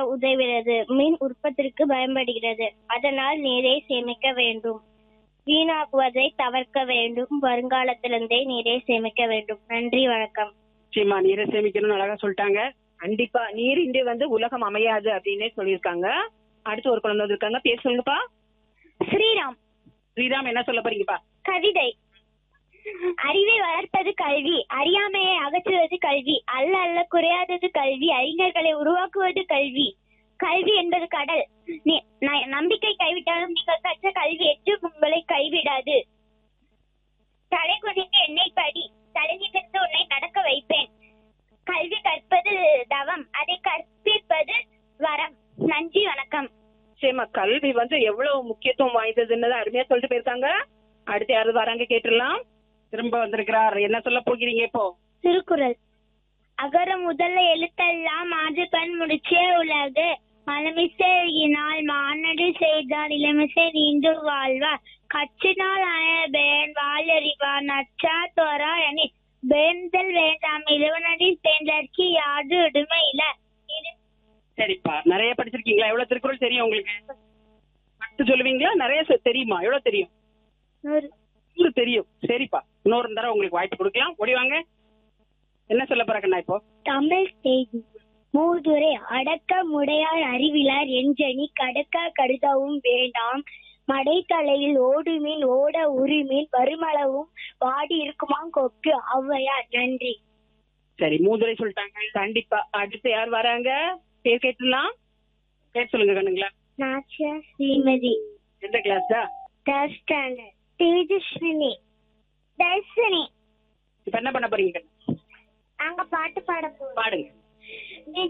உதவுகிறது மின் உற்பத்திக்கு பயன்படுகிறது அதனால் நீரை சேமிக்க வேண்டும் வீணாக்குவதை தவிர்க்க வேண்டும் வருங்காலத்திலிருந்தே நீரை சேமிக்க வேண்டும் நன்றி வணக்கம் நிச்சயமா நீரை சேமிக்கணும்னு அழகா சொல்லிட்டாங்க கண்டிப்பா நீரின்றி வந்து உலகம் அமையாது அப்படின்னே சொல்லியிருக்காங்க அடுத்து ஒரு குழந்தை இருக்காங்க பேர் சொல்லுங்கப்பா ஸ்ரீராம் ஸ்ரீராம் என்ன சொல்ல போறீங்கப்பா கவிதை அறிவை வளர்ப்பது கல்வி அறியாமையை அகற்றுவது கல்வி அல்ல அல்ல குறையாதது கல்வி அறிஞர்களை உருவாக்குவது கல்வி கல்வி என்பது கடல் நி- ந- நம்பிக்கை கைவிட்டாலும் நீங்கள் கற்ற கல்வி என்றும் உங்களை கைவிடாது தலை குனிந்து என்னை படி தலை நிமிர்ந்து உன்னை நடக்க வைப்பேன் கல்வி கற்பது தவம் அதை கற்பிப்பது வரம் நன்றி வணக்கம் நிச்சயமா கல்வி வந்து எவ்வளவு முக்கியத்துவம் வாய்ந்ததுன்னு தான் அருமையா சொல்லிட்டு போயிருக்காங்க அடுத்து யாராவது வராங்க கேட்டுடலாம் திரும்ப வந்திருக்கிறார் என்ன சொல்ல போகிறீங்க இப்போ திருக்குறள் அகர முதல்ல எழுத்தெல்லாம் ஆது கண் முடிச்சே உலகு மலமிசை எழுகினால் மானடி செய்தால் இளமிசை நீண்டு வாழ்வார் கச்சினால் அயபேன் வாழறிவார் நச்சா தோரா என வேந்தல் வேண்டாம் இளவனடி சேர்ந்தற்கு யாது உடுமை இல்ல இது சரிப்பா நிறைய படிச்சிருக்கீங்களா எவ்வளவு திருக்குறள் தெரியும் உங்களுக்கு பத்து சொல்லுவீங்களா நிறைய சொ- தெரியுமா எவ்வளவு தெரியும் நூறு. நூறு தெரியும் சரிப்பா இன்னொரு தடவை உங்களுக்கு வாய்ப்பு கொடுக்கலாம் ஓடி வாங்க என்ன சொல்ல போறாங்கண்ணா இப்போ தமிழ் செய்தி மூதுரை அடக்க முடையார் அறிவிலார் எஞ்சனி கடக்க கருதவும் வேண்டாம் மடைத்தலையில் ஓடுமீன் ஓட உரிமீன் வருமளவும் வாடி இருக்குமாம் கொக்கு ஔவையார் நன்றி சரி மூதுரை சொல்லிட்டாங்க கண்டிப்பா அடுத்து யார் வராங்க பேர் கேட்டுடலாம் பேர் சொல்லுங்க கண்ணுங்களா நாச்சியா ஸ்ரீமதி எந்த கிளாஸ்டா தேர்ட் ஸ்டாண்டர்ட் தேஜஸ்வினி தர்ஷினி இப்ப என்ன பண்ண போறீங்க கண்ணு? நாங்க பாட்டு பாட போறோம் பாடுங்க